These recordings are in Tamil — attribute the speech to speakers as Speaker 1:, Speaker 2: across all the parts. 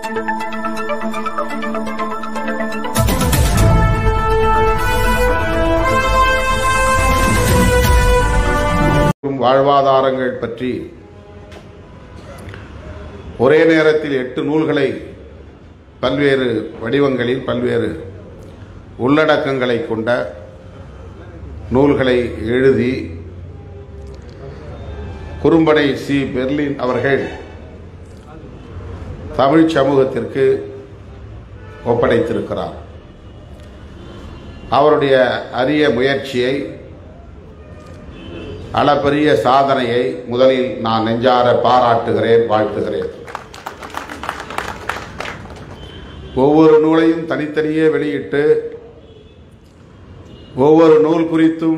Speaker 1: வாழ்வாதாரங்கள் பற்றி ஒரே நேரத்தில் எட்டு நூல்களை பல்வேறு வடிவங்களில் பல்வேறு உள்ளடக்கங்களை கொண்ட நூல்களை எழுதி குறும்படை சி பெர்லின் அவர்கள் தமிழ் சமூகத்திற்கு ஒப்படைத்திருக்கிறார் அவருடைய அரிய முயற்சியை அளப்பரிய சாதனையை முதலில் நான் நெஞ்சார பாராட்டுகிறேன் வாழ்த்துகிறேன் ஒவ்வொரு நூலையும் தனித்தனியே வெளியிட்டு ஒவ்வொரு நூல் குறித்தும்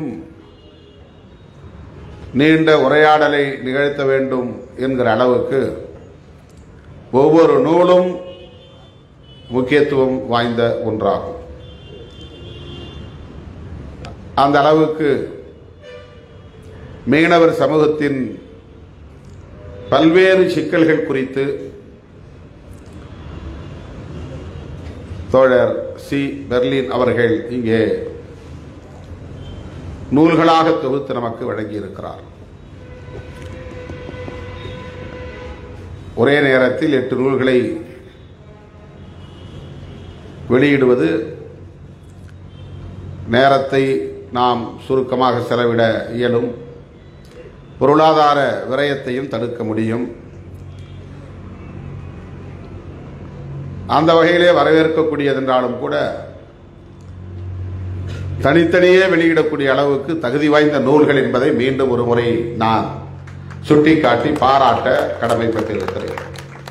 Speaker 1: நீண்ட உரையாடலை நிகழ்த்த வேண்டும் என்கிற அளவுக்கு ஒவ்வொரு நூலும் முக்கியத்துவம் வாய்ந்த ஒன்றாகும் அந்த அளவுக்கு மீனவர் சமூகத்தின் பல்வேறு சிக்கல்கள் குறித்து தோழர் சி பெர்லின் அவர்கள் இங்கே நூல்களாக தொகுத்து நமக்கு வழங்கியிருக்கிறார் ஒரே நேரத்தில் எட்டு நூல்களை வெளியிடுவது நேரத்தை நாம் சுருக்கமாக செலவிட இயலும் பொருளாதார விரயத்தையும் தடுக்க முடியும் அந்த வகையிலே வரவேற்கக்கூடியதென்றாலும் கூட தனித்தனியே வெளியிடக்கூடிய அளவுக்கு தகுதி வாய்ந்த நூல்கள் என்பதை மீண்டும் ஒரு முறை நான் சுட்டிக்காட்டி பாராட்ட கடமைப்பட்டிருக்கிறேன்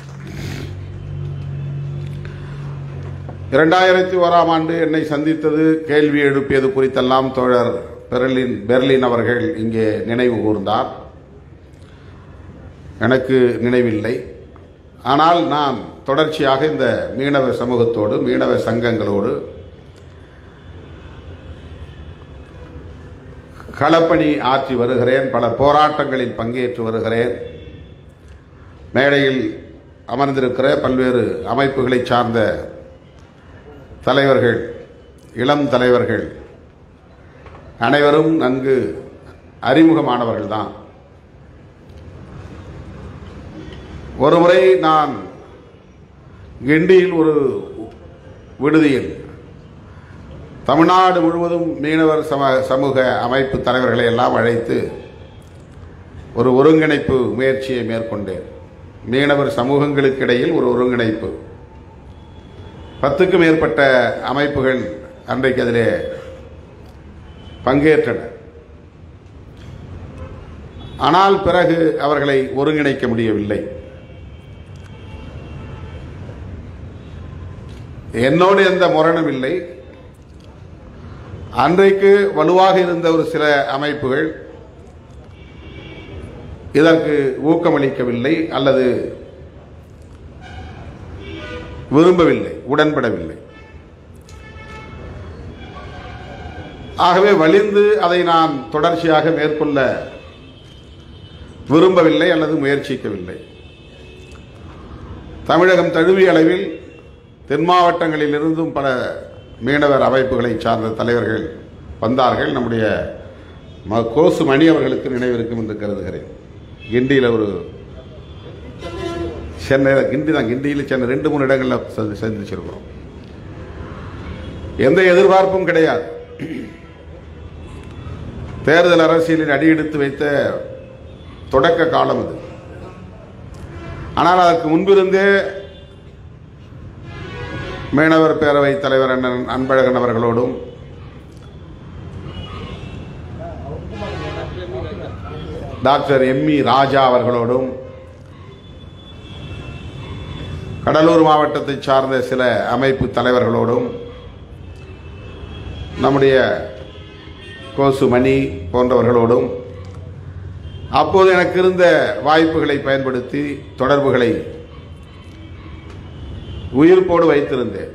Speaker 1: இரண்டாயிரத்தி ஓராம் ஆண்டு என்னை சந்தித்தது கேள்வி எழுப்பியது குறித்தெல்லாம் தோழர் பெர்லின் பெர்லின் அவர்கள் இங்கே நினைவு கூர்ந்தார் எனக்கு நினைவில்லை ஆனால் நான் தொடர்ச்சியாக இந்த மீனவ சமூகத்தோடு மீனவ சங்கங்களோடு களப்பணி ஆற்றி வருகிறேன் பல போராட்டங்களில் பங்கேற்று வருகிறேன் மேடையில் அமர்ந்திருக்கிற பல்வேறு அமைப்புகளை சார்ந்த தலைவர்கள் இளம் தலைவர்கள் அனைவரும் நன்கு அறிமுகமானவர்கள் தான் ஒருமுறை நான் கிண்டியில் ஒரு விடுதியில் தமிழ்நாடு முழுவதும் மீனவர் சம சமூக அமைப்பு தலைவர்களை எல்லாம் அழைத்து ஒரு ஒருங்கிணைப்பு முயற்சியை மேற்கொண்டேன் மீனவர் சமூகங்களுக்கு இடையில் ஒரு ஒருங்கிணைப்பு பத்துக்கும் மேற்பட்ட அமைப்புகள் அன்றைக்கு அதிலே பங்கேற்றன ஆனால் பிறகு அவர்களை ஒருங்கிணைக்க முடியவில்லை என்னோடு எந்த முரணும் இல்லை அன்றைக்கு வலுவாக இருந்த ஒரு சில அமைப்புகள் இதற்கு ஊக்கமளிக்கவில்லை அல்லது விரும்பவில்லை உடன்படவில்லை ஆகவே வலிந்து அதை நான் தொடர்ச்சியாக மேற்கொள்ள விரும்பவில்லை அல்லது முயற்சிக்கவில்லை தமிழகம் தழுவிய அளவில் தென் மாவட்டங்களில் இருந்தும் பல மீனவர் அமைப்புகளை சார்ந்த தலைவர்கள் வந்தார்கள் நம்முடைய ம கோசு மணி அவர்களுக்கு நினைவிருக்கும் என்று கருதுகிறேன் கிண்டியில் ஒரு சென்னையில் கிண்டி தான் கிண்டியில் சென்னை ரெண்டு மூணு இடங்களில் சந்தி- சந்திச்சிருக்கிறோம் எந்த எதிர்பார்ப்பும் கிடையாது தேர்தல் அரசியலில் அடியெடுத்து வைத்த தொடக்க காலம் அது ஆனால் அதற்கு முன்பிருந்தே மீனவர் பேரவை தலைவர் அண்ணன் அன்பழகன் அவர்களோடும் டாக்டர் எம்மி ராஜா அவர்களோடும் கடலூர் மாவட்டத்தை சார்ந்த சில அமைப்பு தலைவர்களோடும் நம்முடைய கோசு மணி போன்றவர்களோடும் அப்போது எனக்கு இருந்த வாய்ப்புகளை பயன்படுத்தி தொடர்புகளை உயிர்ப்போடு வைத்திருந்தேன்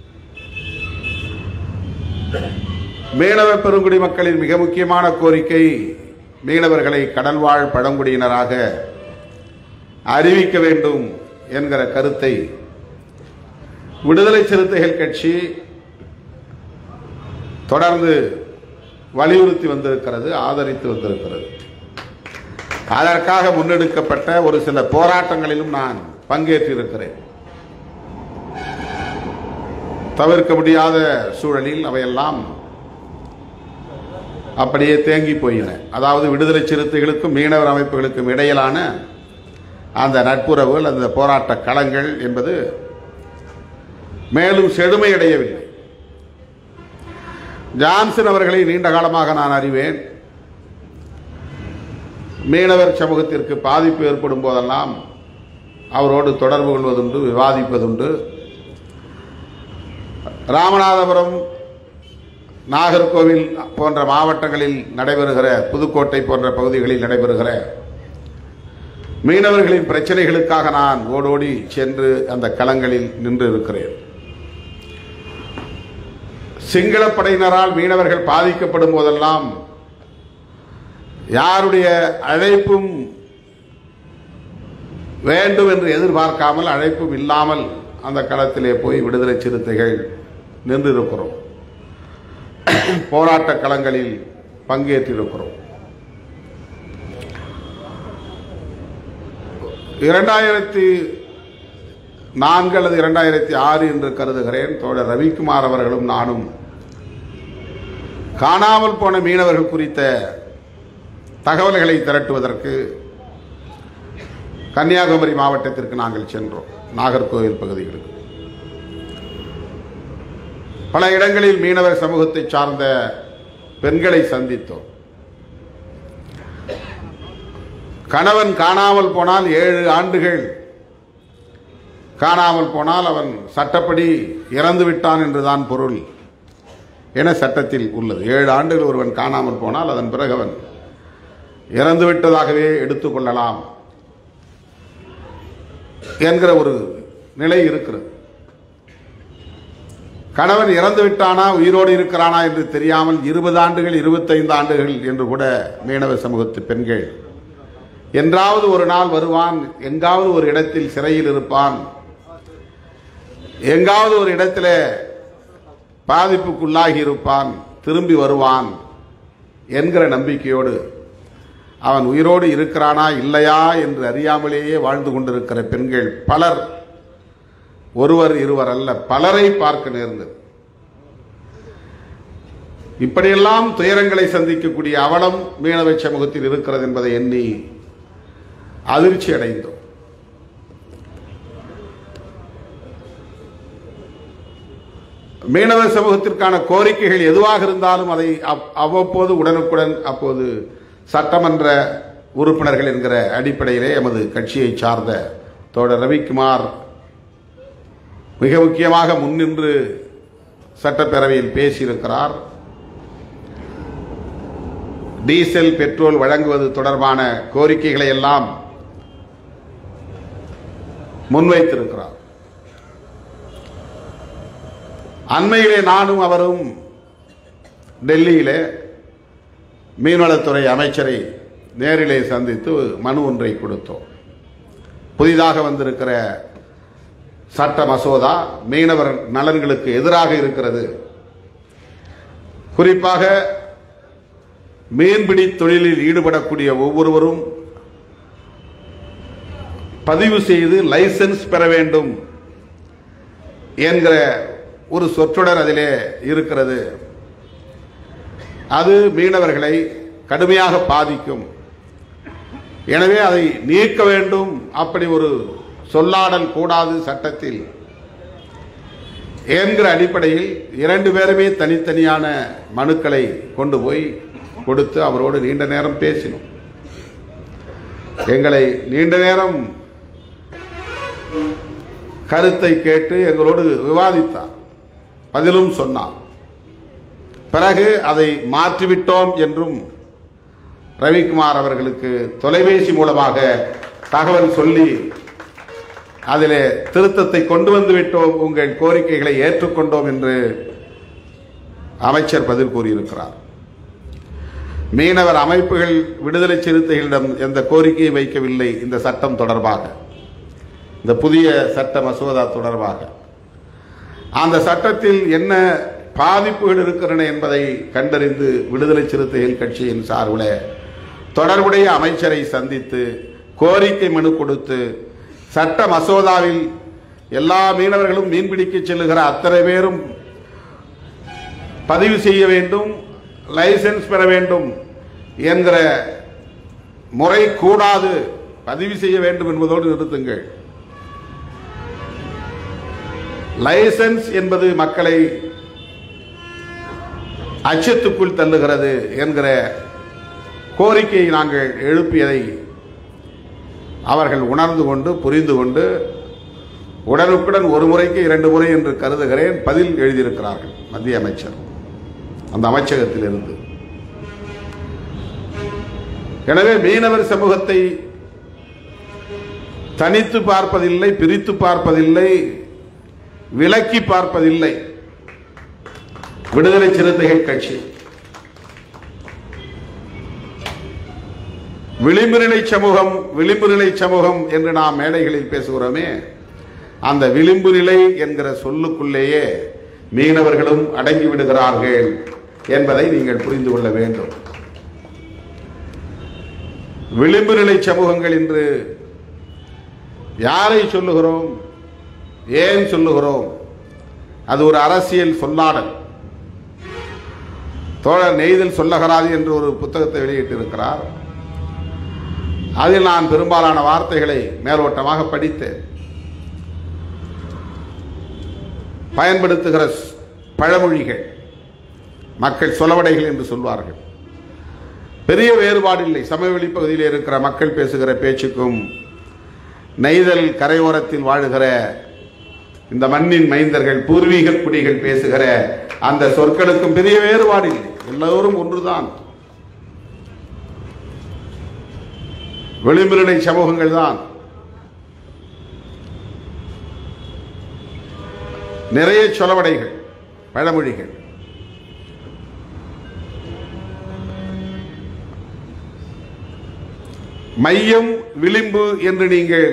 Speaker 1: மீனவ பெருங்குடி மக்களின் மிக முக்கியமான கோரிக்கை மீனவர்களை கடல்வாழ் பழங்குடியினராக அறிவிக்க வேண்டும் என்கிற கருத்தை விடுதலை சிறுத்தைகள் கட்சி தொடர்ந்து வலியுறுத்தி வந்திருக்கிறது ஆதரித்து வந்திருக்கிறது அதற்காக முன்னெடுக்கப்பட்ட ஒரு சில போராட்டங்களிலும் நான் பங்கேற்றிருக்கிறேன் தவிர்க்க முடியாத சூழலில் அவையெல்லாம் அப்படியே தேங்கி போயின அதாவது விடுதலை சிறுத்தைகளுக்கும் மீனவர் அமைப்புகளுக்கும் இடையிலான அந்த நட்புறவுகள் அந்த போராட்ட களங்கள் என்பது மேலும் செழுமையடையவில்லை ஜான்சன் அவர்களை நீண்ட காலமாக நான் அறிவேன் மீனவர் சமூகத்திற்கு பாதிப்பு ஏற்படும் போதெல்லாம் அவரோடு தொடர்பு கொள்வதுண்டு விவாதிப்பதுண்டு ராமநாதபுரம் நாகர்கோவில் போன்ற மாவட்டங்களில் நடைபெறுகிற புதுக்கோட்டை போன்ற பகுதிகளில் நடைபெறுகிற மீனவர்களின் பிரச்சனைகளுக்காக நான் ஓடோடி சென்று அந்த களங்களில் நின்று இருக்கிறேன் சிங்களப் படையினரால் மீனவர்கள் பாதிக்கப்படும் போதெல்லாம் யாருடைய அழைப்பும் வேண்டும் என்று எதிர்பார்க்காமல் அழைப்பும் இல்லாமல் அந்த களத்திலே போய் விடுதலை சிறுத்தைகள் நின்றிருக்கிறோம் போராட்ட களங்களில் பங்கேற்றிருக்கிறோம் இரண்டாயிரத்தி நான்கு அல்லது இரண்டாயிரத்தி ஆறு என்று கருதுகிறேன் தோழர் ரவிக்குமார் அவர்களும் நானும் காணாமல் போன மீனவர்கள் குறித்த தகவல்களை திரட்டுவதற்கு கன்னியாகுமரி மாவட்டத்திற்கு நாங்கள் சென்றோம் நாகர்கோவில் பகுதிகளுக்கு பல இடங்களில் மீனவர் சமூகத்தை சார்ந்த பெண்களை சந்தித்தோம் கணவன் காணாமல் போனால் ஏழு ஆண்டுகள் காணாமல் போனால் அவன் சட்டப்படி இறந்து விட்டான் என்றுதான் பொருள் என சட்டத்தில் உள்ளது ஏழு ஆண்டுகள் ஒருவன் காணாமல் போனால் அதன் பிறகு அவன் இறந்து விட்டதாகவே எடுத்துக்கொள்ளலாம் என்கிற ஒரு நிலை இருக்கிறது கணவன் இறந்து விட்டானா உயிரோடு இருக்கிறானா என்று தெரியாமல் இருபது ஆண்டுகள் இருபத்தைந்து ஆண்டுகள் என்று கூட மீனவ சமூகத்து பெண்கள் என்றாவது ஒரு நாள் வருவான் எங்காவது ஒரு இடத்தில் சிறையில் இருப்பான் எங்காவது ஒரு இடத்துல பாதிப்புக்குள்ளாகி இருப்பான் திரும்பி வருவான் என்கிற நம்பிக்கையோடு அவன் உயிரோடு இருக்கிறானா இல்லையா என்று அறியாமலேயே வாழ்ந்து கொண்டிருக்கிற பெண்கள் பலர் ஒருவர் இருவர் அல்ல பலரை பார்க்க நேர்ந்தது இப்படியெல்லாம் துயரங்களை சந்திக்கக்கூடிய அவலம் மீனவ சமூகத்தில் இருக்கிறது என்பதை எண்ணி அதிர்ச்சி அடைந்தோம் மீனவ சமூகத்திற்கான கோரிக்கைகள் எதுவாக இருந்தாலும் அதை அப்- அவ்வப்போது உடனுக்குடன் அப்போது சட்டமன்ற உறுப்பினர்கள் என்கிற அடிப்படையிலே எமது கட்சியை சார்ந்த தோழர் ரவிக்குமார் மிக முக்கியமாக முன்னின்று சட்டப்பேரவையில் பேசியிருக்கிறார் டீசல் பெட்ரோல் வழங்குவது தொடர்பான கோரிக்கைகளை எல்லாம் முன்வைத்திருக்கிறார் அண்மையிலே நானும் அவரும் டெல்லியிலே மீன்வளத்துறை அமைச்சரை நேரிலே சந்தித்து மனு ஒன்றை கொடுத்தோம் புதிதாக வந்திருக்கிற சட்ட மசோதா மீனவர் நலன்களுக்கு எதிராக இருக்கிறது குறிப்பாக மீன்பிடி தொழிலில் ஈடுபடக்கூடிய ஒவ்வொருவரும் பதிவு செய்து லைசென்ஸ் பெற வேண்டும் என்கிற ஒரு சொற்றொடர் அதிலே இருக்கிறது அது மீனவர்களை கடுமையாக பாதிக்கும் எனவே அதை நீக்க வேண்டும் அப்படி ஒரு சொல்லாடல் கூடாது சட்டத்தில் என்கிற அடிப்படையில் இரண்டு பேருமே தனித்தனியான மனுக்களை கொண்டு போய் கொடுத்து அவரோடு நீண்ட நேரம் பேசினோம் எங்களை நீண்ட நேரம் கருத்தை கேட்டு எங்களோடு விவாதித்தார் பதிலும் சொன்னார் பிறகு அதை மாற்றிவிட்டோம் என்றும் ரவிக்குமார் அவர்களுக்கு தொலைபேசி மூலமாக தகவல் சொல்லி அதிலே திருத்தத்தை கொண்டு வந்து விட்டோம் உங்கள் கோரிக்கைகளை ஏற்றுக்கொண்டோம் என்று அமைச்சர் பதில் கூறியிருக்கிறார் மீனவர் அமைப்புகள் விடுதலை சிறுத்தைகளிடம் எந்த கோரிக்கையை வைக்கவில்லை இந்த சட்டம் தொடர்பாக இந்த புதிய சட்ட மசோதா தொடர்பாக அந்த சட்டத்தில் என்ன பாதிப்புகள் இருக்கின்றன என்பதை கண்டறிந்து விடுதலை சிறுத்தைகள் கட்சியின் சார்பில் தொடர்புடைய அமைச்சரை சந்தித்து கோரிக்கை மனு கொடுத்து சட்ட மசோதாவில் எல்லா மீனவர்களும் மீன்பிடிக்க செல்லுகிற அத்தனை பேரும் பதிவு செய்ய வேண்டும் லைசென்ஸ் பெற வேண்டும் என்கிற முறை கூடாது பதிவு செய்ய வேண்டும் என்பதோடு நிறுத்துங்கள் லைசென்ஸ் என்பது மக்களை அச்சத்துக்குள் தள்ளுகிறது என்கிற கோரிக்கையை நாங்கள் எழுப்பியதை அவர்கள் உணர்ந்து கொண்டு புரிந்து கொண்டு உடனுக்குடன் ஒரு முறைக்கு இரண்டு முறை என்று கருதுகிறேன் பதில் எழுதியிருக்கிறார்கள் மத்திய அமைச்சர் அந்த அமைச்சகத்தில் இருந்து எனவே மீனவர் சமூகத்தை தனித்து பார்ப்பதில்லை பிரித்து பார்ப்பதில்லை விலக்கி பார்ப்பதில்லை விடுதலை சிறுத்தைகள் கட்சி விளிம்பு நிலை சமூகம் விளிம்பு நிலை சமூகம் என்று நாம் மேடைகளில் பேசுகிறோமே அந்த விளிம்பு நிலை என்கிற சொல்லுக்குள்ளேயே மீனவர்களும் அடங்கி விடுகிறார்கள் என்பதை நீங்கள் புரிந்து கொள்ள வேண்டும் விளிம்பு நிலை சமூகங்கள் இன்று யாரை சொல்லுகிறோம் ஏன் சொல்லுகிறோம் அது ஒரு அரசியல் சொல்லாடல் தோழர் நெய்தல் சொல்லகராது என்று ஒரு புத்தகத்தை வெளியிட்டிருக்கிறார் அதில் நான் பெரும்பாலான வார்த்தைகளை மேலோட்டமாக படித்தேன் பயன்படுத்துகிற ஸ்- பழமொழிகள் மக்கள் சொலவடைகள் என்று சொல்வார்கள் பெரிய வேறுபாடு இல்லை சமவெளி பகுதியில் இருக்கிற மக்கள் பேசுகிற பேச்சுக்கும் நெய்தல் கரையோரத்தில் வாழுகிற இந்த மண்ணின் மைந்தர்கள் பூர்வீக குடிகள் பேசுகிற அந்த சொற்களுக்கும் பெரிய வேறுபாடு இல்லை எல்லோரும் ஒன்றுதான் விளிம்புநிலை சமூகங்கள் தான் நிறைய சொலவடைகள் பழமொழிகள் மையம் விளிம்பு என்று நீங்கள்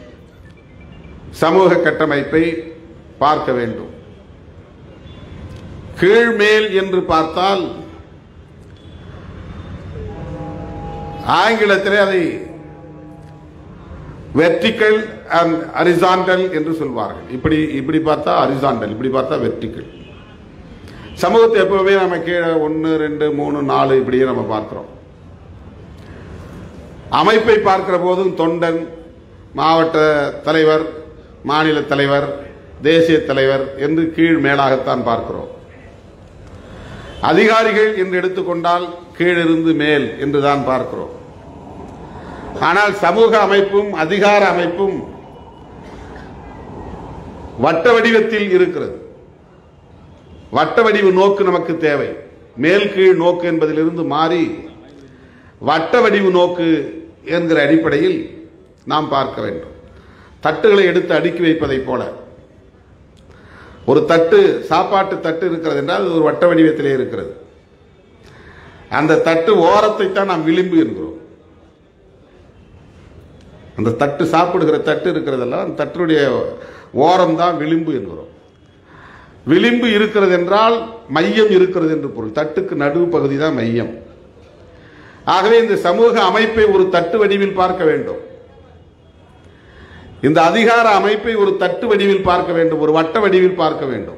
Speaker 1: சமூக கட்டமைப்பை பார்க்க வேண்டும் கீழ்மேல் என்று பார்த்தால் ஆங்கிலத்திலே அதை வெர்டிக்கல் அண்ட் அரிசாண்டல் என்று சொல்வார்கள் இப்படி இப்படி பார்த்தா அரிசாண்டல் இப்படி பார்த்தா வெர்டிக்கல் சமூகத்தை எப்பவுமே நம்ம கீழே ஒன்று ரெண்டு மூணு நாலு இப்படியே நம்ம பார்க்கிறோம் அமைப்பை பார்க்கிற போதும் தொண்டன் மாவட்ட தலைவர் மாநில தலைவர் தேசிய தலைவர் என்று கீழ் மேலாகத்தான் பார்க்கிறோம் அதிகாரிகள் என்று எடுத்துக்கொண்டால் கீழிருந்து மேல் என்றுதான் பார்க்கிறோம் ஆனால் சமூக அமைப்பும் அதிகார அமைப்பும் வட்ட வடிவத்தில் இருக்கிறது வட்ட வடிவு நோக்கு நமக்கு தேவை மேல் கீழ் நோக்கு என்பதிலிருந்து மாறி வட்ட வடிவு நோக்கு என்கிற அடிப்படையில் நாம் பார்க்க வேண்டும் தட்டுகளை எடுத்து அடுக்கி வைப்பதைப் போல ஒரு தட்டு சாப்பாட்டு தட்டு இருக்கிறது என்றால் அது ஒரு வட்ட வடிவத்திலே இருக்கிறது அந்த தட்டு ஓரத்தை தான் நாம் விளிம்பு என்கிறோம் அந்த தட்டு சாப்பிடுகிற தட்டு இருக்கிறதல்ல அந்த தட்டுடைய ஓரம் தான் விளிம்பு என்கிறோம் விளிம்பு இருக்கிறது என்றால் மையம் இருக்கிறது என்று பொருள் தட்டுக்கு நடுவு பகுதி தான் மையம் ஆகவே இந்த சமூக அமைப்பை ஒரு தட்டு வடிவில் பார்க்க வேண்டும் இந்த அதிகார அமைப்பை ஒரு தட்டு வடிவில் பார்க்க வேண்டும் ஒரு வட்ட வடிவில் பார்க்க வேண்டும்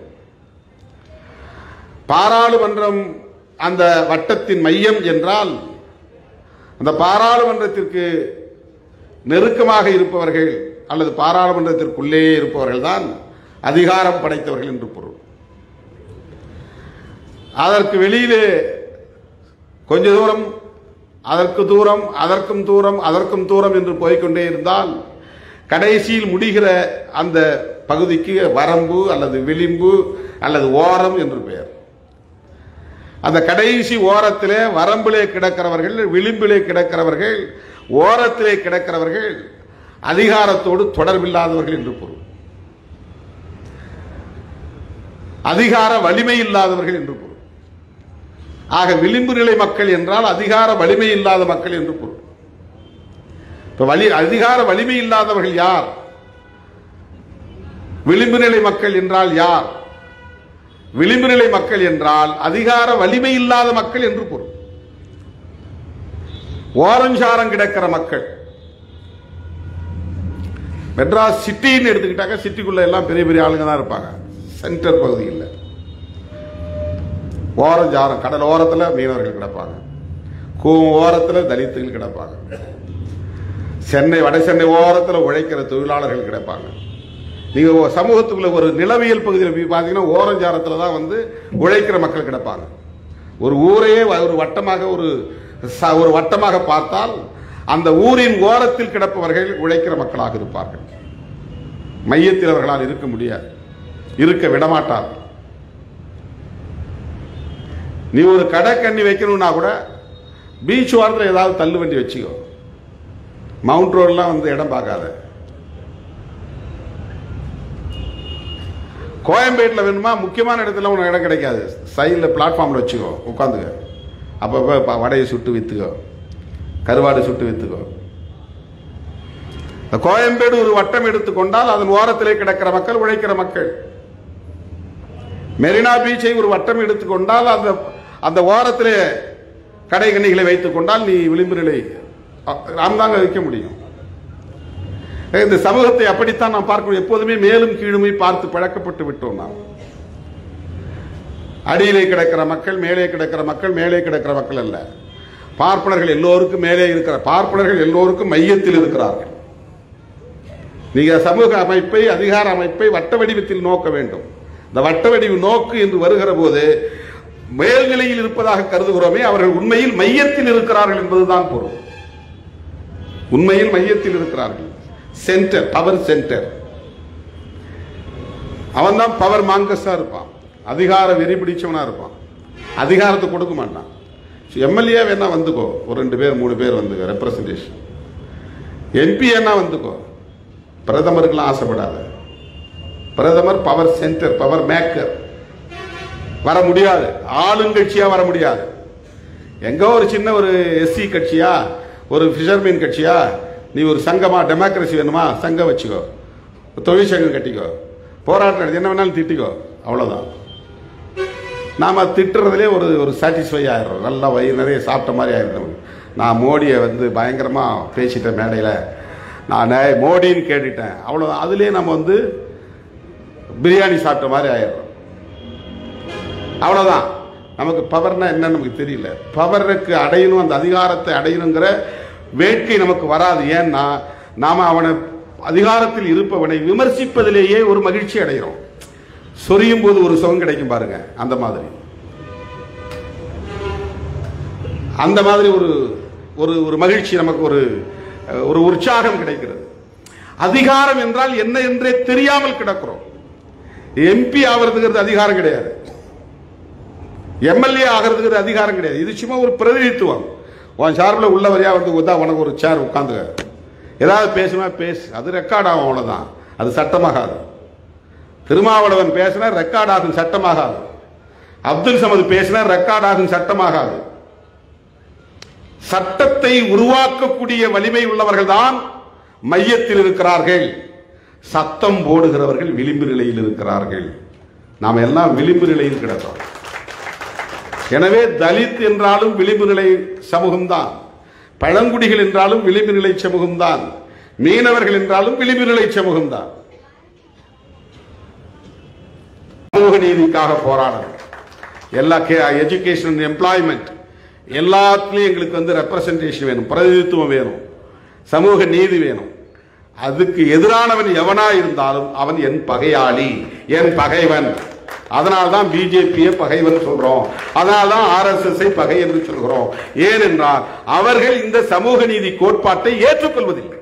Speaker 1: பாராளுமன்றம் அந்த வட்டத்தின் மையம் என்றால் அந்த பாராளுமன்றத்திற்கு நெருக்கமாக இருப்பவர்கள் அல்லது பாராளுமன்றத்திற்குள்ளே இருப்பவர்கள் தான் அதிகாரம் படைத்தவர்கள் என்று பொருள் அதற்கு வெளியிலே கொஞ்ச தூரம் அதற்கு தூரம் அதற்கும் தூரம் அதற்கும் தூரம் என்று போய்க்கொண்டே இருந்தால் கடைசியில் முடிகிற அந்த பகுதிக்கு வரம்பு அல்லது விளிம்பு அல்லது ஓரம் என்று பெயர் அந்த கடைசி ஓரத்திலே வரம்பிலே கிடக்கிறவர்கள் விளிம்பிலே கிடக்கிறவர்கள் ஓரத்திலே கிடக்கிறவர்கள் அதிகாரத்தோடு தொடர்பில்லாதவர்கள் என்று பொருள் அதிகார வலிமை இல்லாதவர்கள் என்று பொருள் ஆக விளிம்பு நிலை மக்கள் என்றால் அதிகார வலிமை இல்லாத மக்கள் என்று பொருள் இப்ப வலி அதிகார வலிமை இல்லாதவர்கள் யார் விளிம்பு நிலை மக்கள் என்றால் யார் விளிம்பு நிலை மக்கள் என்றால் அதிகார வலிமை இல்லாத மக்கள் என்று பொருள் ஓரஞ்சாரம் கிடக்கிற மக்கள் மெட்ராஸ் சிட்டின்னு எடுத்துக்கிட்டாக்க சிட்டிக்குள்ள எல்லாம் பெரிய பெரிய ஆளுங்க தான் இருப்பாங்க சென்டர் பகுதியில் ஓரஞ்சாரம் கடல் ஓரத்தில் மீனவர்கள் கிடப்பாங்க கூவம் ஓரத்தில் தலித்துகள் கிடப்பாங்க சென்னை வட சென்னை ஓரத்தில் உழைக்கிற தொழிலாளர்கள் கிடப்பாங்க நீங்க ஒ- சமூகத்துக்குள்ள ஒரு நிலவியல் பகுதியில் போய் பார்த்தீங்கன்னா ஓரஞ்சாரத்தில் தான் வந்து உழைக்கிற மக்கள் கிடப்பாங்க ஒரு ஊரையே வ- ஒரு வட்டமாக ஒரு ச- ஒரு வட்டமாக பார்த்தால் அந்த ஊரின் ஓரத்தில் கிடப்பவர்கள் உழைக்கிற மக்களாக இருப்பார்கள் மையத்தில் அவர்களால் இருக்க முடியாது இருக்க விடமாட்டார்கள் நீ ஒரு கடை கண்ணி வைக்கணும்னா கூட பீச் ஓரத்தில் ஏதாவது தள்ளு வண்டி வச்சுக்கோ மவுண்ட் ரோடெலாம் வந்து இடம் பார்க்காத கோயம்பேட்டில் வேணுமா முக்கியமான இடத்துல உனக்கு இடம் கிடைக்காது சைடில் பிளாட்ஃபார்மில் வச்சுக்கோ உட்காந்துக்க அப்பப்போ ப- வடையை சுட்டு விற்றுக்கோ கருவாடு சுட்டு விற்றுக்கோ இந்த கோயம்பேடு ஒரு வட்டம் எடுத்துக்கொண்டால் அதன் ஓரத்திலே கிடக்கிற மக்கள் உழைக்கிற மக்கள் மெரினா பீச்சை ஒரு வட்டம் எடுத்துக்கொண்டால் அந்த அந்த ஓரத்திலே கடை கண்ணிகளை வைத்துக் கொண்டால் நீ விளிம்பு நிலை நாம் தாங்க வைக்க முடியும் இந்த சமூகத்தை அப்படித்தான் நாம் பார்க்கணும் எப்போதுமே மேலும் கீழுமே பார்த்து பழக்கப்பட்டு விட்டோம் நாம் அடியிலே கிடக்கிற மக்கள் மேலே கிடக்கிற மக்கள் மேலே கிடக்கிற மக்கள் அல்ல பார்ப்பனர்கள் எல்லோருக்கும் மேலே இருக்கிற பார்ப்பனர்கள் எல்லோருக்கும் மையத்தில் இருக்கிறார்கள் நீங்க சமூக அமைப்பை அதிகார அமைப்பை வட்ட வடிவத்தில் நோக்க வேண்டும் இந்த வட்ட வடிவு நோக்கு என்று வருகிற போது மேல்நிலையில் இருப்பதாக கருதுகிறோமே அவர்கள் உண்மையில் மையத்தில் இருக்கிறார்கள் என்பதுதான் பொருள் உண்மையில் மையத்தில் இருக்கிறார்கள் சென்டர் பவர் சென்டர் அவன் தான் பவர் மாங்கஸா இருப்பான் அதிகார வெறி பிடிச்சவனா இருப்பான் அதிகாரத்தை கொடுக்க மாட்டான் எம்எல்ஏ வேணா வந்துக்கோ ஒரு ரெண்டு பேர் மூணு பேர் வந்துக்கோ ரெப்ரசன்டேஷன் எம்பி என்ன வந்துக்கோ பிரதமருக்கெல்லாம் ஆசைப்படாத பிரதமர் பவர் சென்டர் பவர் மேக்கர் வர முடியாது ஆளுங்கட்சியா வர முடியாது எங்க ஒரு சின்ன ஒரு எஸ்சி கட்சியா ஒரு ஃபிஷர்மேன் கட்சியா நீ ஒரு சங்கமா டெமோக்ரஸி வேணுமா சங்கம் வச்சுக்கோ தொழிற்சங்கம் கட்டிக்கோ போராட்டம் நடத்தி என்ன வேணாலும் திட்டிக்கோ அவ்வளவுதான் நாம திட்டுறதுலே ஒரு ஒரு சாட்டிஸ்ஃபை ஆயிடுறோம் நல்லா வயிறு நிறைய சாப்பிட்ட மாதிரி ஆயிடுறோம் நான் மோடியை வந்து பயங்கரமா பேசிட்டேன் மேடையில் நான் ஏய், மோடின்னு கேட்டுட்டேன் அவ்வளோ அதுலேயே நம்ம வந்து பிரியாணி சாப்பிட்ட மாதிரி ஆயிடுறோம் அவ்வளவுதான் நமக்கு பவர்னா என்னன்னு நமக்கு தெரியல பவருக்கு அடையணும் அந்த அதிகாரத்தை அடையணுங்கிற வேட்கை நமக்கு வராது ஏன்னா நாம அவனை அதிகாரத்தில் இருப்பவனை விமர்சிப்பதிலேயே ஒரு மகிழ்ச்சி அடைகிறோம் சொரியும் போது ஒரு சுகம் கிடைக்கும் பாருங்க அந்த மாதிரி அந்த மாதிரி ஒரு ஒரு ஒரு மகிழ்ச்சி நமக்கு ஒரு அஹ், ஒரு உற்சாகம் கிடைக்கிறது அதிகாரம் என்றால் என்ன என்றே தெரியாமல் கிடக்கிறோம் எம்பி ஆகிறதுங்கிறது அதிகாரம் கிடையாது எம்எல்ஏ ஆகிறதுக்கு அதிகாரம் கிடையாது இது சும்மா ஒரு பிரதிநிதித்துவம் உன் சார்பில் உள்ளவரையா வந்து உதா உனக்கு ஒரு சேர் உட்காந்துக்க ஏதாவது பேசுனா பேசு அது ரெக்கார்ட் ஆகும் அவ்வளவுதான் அது சட்டமாகாது திருமாவளவன் பேசினா ரெக்கார்ட் ஆகும் சட்டமாகாது அப்துல் சமது பேசினா ரெக்கார்ட் ஆகும் சட்டமாகாது சட்டத்தை உருவாக்கக்கூடிய வலிமை உள்ளவர்கள் தான் மையத்தில் இருக்கிறார்கள் சத்தம் போடுகிறவர்கள் விளிம்பு நிலையில் இருக்கிறார்கள் நாம் எல்லாம் விளிம்பு நிலையில் கிடக்கிறோம் எனவே தலித் என்றாலும் விளிம்பு நிலை சமூகம்தான் பழங்குடிகள் என்றாலும் விளிம்பு நிலை சமூகம்தான் மீனவர்கள் என்றாலும் விளிம்பு நிலை சமூகம்தான் சமூக நீதிக்காக போராடணும் எல்லா எஜுகேஷன் எம்ப்ளாய்மெண்ட் எல்லாத்துலயும் எங்களுக்கு வந்து ரெப்ரசன்டேஷன் வேணும் பிரதிநிதித்துவம் வேணும் சமூக நீதி வேணும் அதுக்கு எதிரானவன் எவனா இருந்தாலும் அவன் என் பகையாளி என் பகைவன் அதனால்தான் பிஜேபியை பகைவன் சொல்றோம் அதனால்தான் ஆர்எஸ்எஸ் பகை என்று சொல்கிறோம் ஏனென்றால் அவர்கள் இந்த சமூக நீதி கோட்பாட்டை ஏற்றுக்கொள்வதில்லை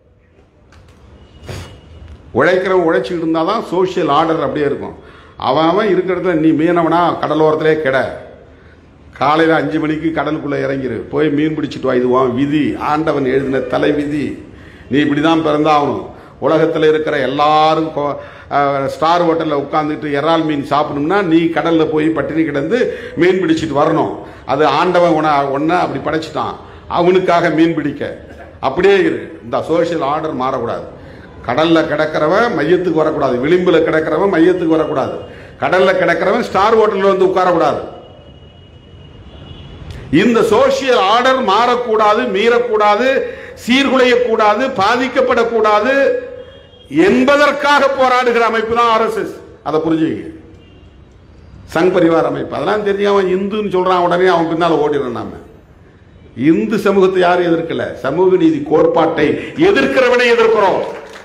Speaker 1: உழைக்கிறவன் உழைச்சிக்கிட்டு இருந்தால் தான் சோஷியல் ஆர்டர் அப்படியே இருக்கும் அவன் அவன் இருக்கிறதுல நீ மீனவனா கடலோரத்திலே கிட காலையில் அஞ்சு மணிக்கு கடலுக்குள்ளே இறங்கிரு போய் மீன் பிடிச்சிட்டு வா இது உன் விதி ஆண்டவன் எழுதின தலை விதி நீ இப்படி தான் பிறந்தாகணும் உலகத்தில் இருக்கிற எல்லாரும் கோ- அஹ், ஸ்டார் ஹோட்டலில் உட்காந்துட்டு இறால் மீன் சாப்பிடணும்னா நீ கடலில் போய் பட்டினி கிடந்து மீன் பிடிச்சிட்டு வரணும் அது ஆண்டவன் உன ஒன்றை அப்படி படைச்சிட்டான் அவனுக்காக மீன் பிடிக்க அப்படியே இரு இந்த சோஷியல் ஆர்டர் மாறக்கூடாது கடல்ல கிடக்கிறவன் மையத்துக்கு வரக்கூடாது விளிம்புல கிடக்கிறவன் மையத்துக்கு வரக்கூடாது கடல்ல கிடக்கிறவன் ஸ்டார் ஹோட்டல்ல வந்து உட்காரக்கூடாது இந்த சோசியல் ஆர்டர் மாறக்கூடாது மீறக்கூடாது சீர்குலையக்கூடாது பாதிக்கப்படக்கூடாது என்பதற்காக போராடுகிற அமைப்பு தான் ஆர்எஸ்எஸ் அதை புரிஞ்சுக்க சங் பரிவார் அமைப்பு அதெல்லாம் தெரிஞ்சு அவன் இந்துன்னு சொல்றான் உடனே அவன் பின்னால ஓடிடுறான் நாம இந்து சமூகத்தை யாரும் எதிர்க்கல சமூக நீதி கோட்பாட்டை எதிர்க்கிறவனை எதிர்க்கிறோம்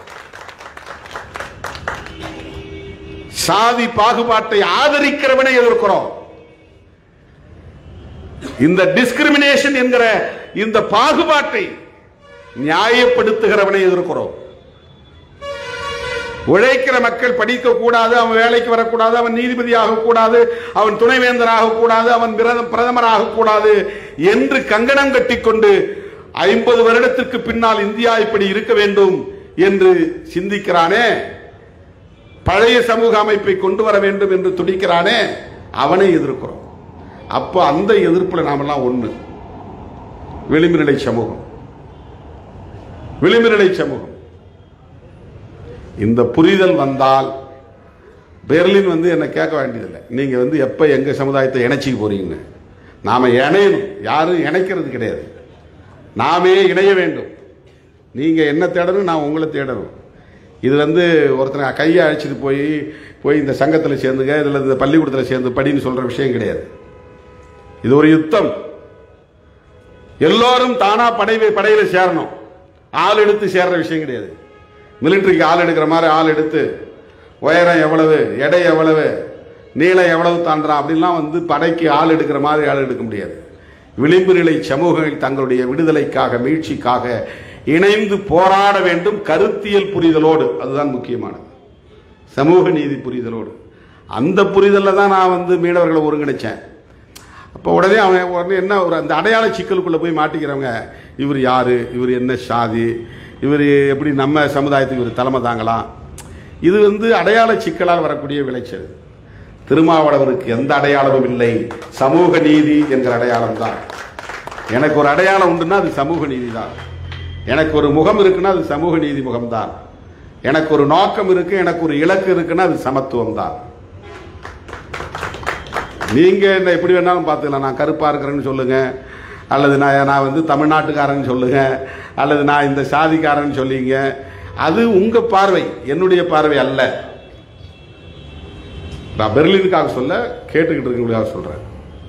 Speaker 1: சாதி பாகுபாட்டை ஆதரிக்கிறவனை எதிர்க்கிறோம் இந்த டிஸ்கிரிமினேஷன் என்கிற இந்த பாகுபாட்டை நியாயப்படுத்துகிறவனை எதிர்க்கிறோம் உழைக்கிற மக்கள் படிக்க கூடாது அவன் வேலைக்கு வரக்கூடாது அவன் நீதிபதி ஆகக்கூடாது அவன் துணைவேந்தர் ஆகக்கூடாது அவன் பிரத- பிரதமர் ஆகக்கூடாது என்று கங்கணம் கட்டிக்கொண்டு ஐம்பது வருடத்திற்கு பின்னால் இந்தியா இப்படி இருக்க வேண்டும் என்று சிந்திக்கிறானே பழைய சமூக அமைப்பை கொண்டு வர வேண்டும் என்று துடிக்கிறானே அவனை எதிர்க்கிறோம் அப்போ அந்த எதிர்ப்புல நாமெல்லாம் ஒண்ணு விளிம்பு நிலை சமூகம் விளிம்பு நிலை சமூகம் இந்த புரிதல் வந்தால் பெர்லின் வந்து என்ன கேட்க வேண்டியதில்லை நீங்க வந்து எப்ப எங்க சமுதாயத்தை இணைச்சிக்க போறீங்கன்னு நாம இணையணும் யாரும் இணைக்கிறது கிடையாது நாமே இணைய வேண்டும் நீங்க என்ன தேடணும் நான் உங்களை தேடணும் இது வந்து ஒருத்தனை கையை அழைச்சிட்டு போய் போய் இந்த சங்கத்தில் சேர்ந்துங்க இதில் இந்த பள்ளிக்கூடத்தில் சேர்ந்து படின்னு சொல்ற விஷயம் கிடையாது இது ஒரு யுத்தம் எல்லோரும் தானா படை படையில சேரணும் ஆள் எடுத்து சேர்ற விஷயம் கிடையாது மிலிட்டரிக்கு ஆள் எடுக்கிற மாதிரி ஆள் எடுத்து உயரம் எவ்வளவு எடை எவ்வளவு நீளம் எவ்வளவு தாண்டுறான் அப்படின்லாம் வந்து படைக்கு ஆள் எடுக்கிற மாதிரி ஆள் எடுக்க முடியாது விளிம்பு நிலை சமூகங்கள் தங்களுடைய விடுதலைக்காக மீட்சிக்காக இணைந்து போராட வேண்டும் கருத்தியல் புரிதலோடு அதுதான் முக்கியமானது சமூக நீதி புரிதலோடு அந்த புரிதலில் தான் நான் வந்து மீனவர்களை ஒருங்கிணைச்சேன் அப்போ உடனே அவன் உடனே என்ன ஒரு அந்த அடையாள சிக்கலுக்குள்ளே போய் மாட்டிக்கிறவங்க இவர் யாரு இவர் என்ன சாதி இவர் எப்படி நம்ம சமுதாயத்துக்கு இவர் தலைமை தாங்கலாம் இது வந்து அடையாள சிக்கலால் வரக்கூடிய விளைச்சல் திருமாவளவருக்கு எந்த அடையாளமும் இல்லை சமூக நீதி என்கிற அடையாளம் தான் எனக்கு ஒரு அடையாளம் உண்டுன்னா அது சமூக நீதி தான் எனக்கு ஒரு முகம் இருக்குன்னா அது சமூக நீதி முகம்தான் எனக்கு ஒரு நோக்கம் இருக்கு எனக்கு ஒரு இலக்கு இருக்குன்னா அது சமத்துவம் தான் நீங்க என்ன எப்படி வேணாலும் பார்த்துக்கலாம் நான் கருப்பா இருக்கிறேன்னு சொல்லுங்க அல்லது நான் நான் வந்து தமிழ்நாட்டுக்காரன் சொல்லுங்க அல்லது நான் இந்த சாதிக்காரன் சொல்லிங்க அது உங்க பார்வை என்னுடைய பார்வை அல்ல நான் பெர்லினுக்காக சொல்ல கேட்டுக்கிட்டு இருக்கவங்களுக்காக சொல்றேன்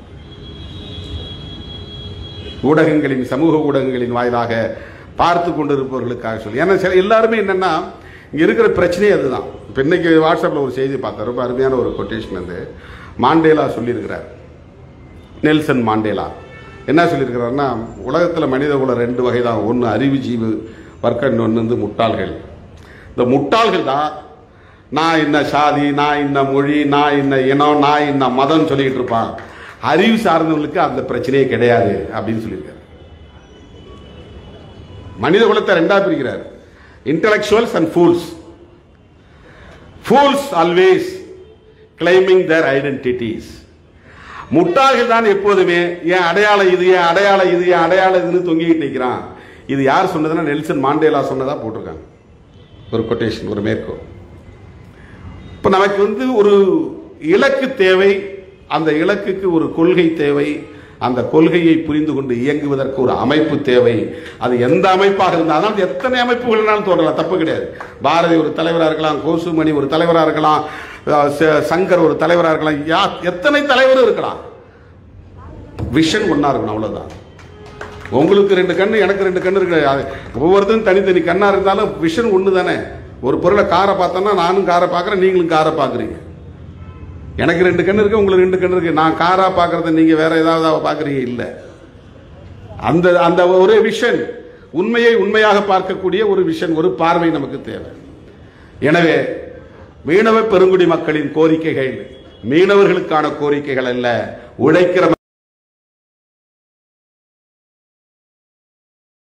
Speaker 1: ஊடகங்களின் சமூக ஊடகங்களின் வாயிலாக பார்த்து கொண்டிருப்பவர்களுக்காக சொல்லி ஏன்னா சில எல்லாருமே என்னன்னா இங்க இருக்கிற பிரச்சனையே அதுதான் இப்போ இன்னைக்கு வாட்ஸ்அப்ல ஒரு செய்தி பார்த்தேன் ரொம்ப அருமையான ஒரு கொட்டேஷன் வந்து மாண்டேலா சொல்லியிருக்கிறார் நெல்சன் மாண்டேலா என்ன சொல்லியிருக்கிறாருன்னா உலகத்தில் மனித குலம் ரெண்டு வகை தான் ஒன்று அறிவுஜீவி வர்க்கம் இன்னொன்று வந்து முட்டாள்கள் இந்த முட்டாள்கள் தான் நான் இன்ன சாதி நான் இன்ன மொழி நான் இன்ன இனம் நான் இன்ன மதம் சொல்லிக்கிட்டு இருப்பான் அறிவு சார்ந்தவங்களுக்கு அந்த பிரச்சனையே கிடையாது அப்படின்னு சொல்லியிருக்காரு மனித குலத்தை ரெண்டா பிரிக்கிறார் intellectuals and fools fools always claiming their identities முட்டாள்கள் தான் எப்போதுமே என் அடையாளம் இது என் அடையாளம் இது என் அடையாளம் இதுன்னு தொங்கிக்கிட்டு நிற்கிறான் இது யார் சொன்னதுன்னா நெல்சன் மாண்டேலா சொன்னதா போட்டிருக்காங்க ஒரு கொட்டேஷன் ஒரு மேற்கோள் இப்போ நமக்கு வந்து ஒரு இலக்கு தேவை அந்த இலக்குக்கு ஒரு கொள்கை தேவை அந்த கொள்கையை புரிந்து கொண்டு இயங்குவதற்கு ஒரு அமைப்பு தேவை அது எந்த அமைப்பாக இருந்தாலும் அது எத்தனை அமைப்புகள்னாலும் தோன்றலாம் தப்பு கிடையாது பாரதி ஒரு தலைவராக இருக்கலாம் கோசுமணி ஒரு தலைவராக இருக்கலாம் அஹ் ச- சங்கர் ஒரு தலைவராக இருக்கலாம் யா எத்தனை தலைவரும் இருக்கலாம் விஷன் ஒன்றா இருக்கணும் அவ்வளோதான் உங்களுக்கு ரெண்டு கண்ணு எனக்கு ரெண்டு கண்ணு இருக்கு அது ஒவ்வொருத்தரும் தனித்தனி கண்ணா இருந்தாலும் விஷன் ஒன்று தானே ஒரு பொருளை காரை பார்த்தோன்னா நானும் காரை பார்க்குறேன் நீங்களும் காரை பார்க்குறீங்க எனக்கு ரெண்டு கண்ணு இருக்கு உங்களுக்கு ரெண்டு கண்ணு இருக்கு நான் காரா பார்க்கறத நீங்க வேற ஏதாவது பார்க்குறீங்க இல்லை அந்த அந்த ஒரு விஷன் உண்மையை உண்மையாக பார்க்கக்கூடிய ஒரு விஷன் ஒரு பார்வை நமக்கு தேவை எனவே மீனவ பெருங்குடி மக்களின் கோரிக்கைகள் மீனவர்களுக்கான கோரிக்கைகள் அல்ல உழைக்கிற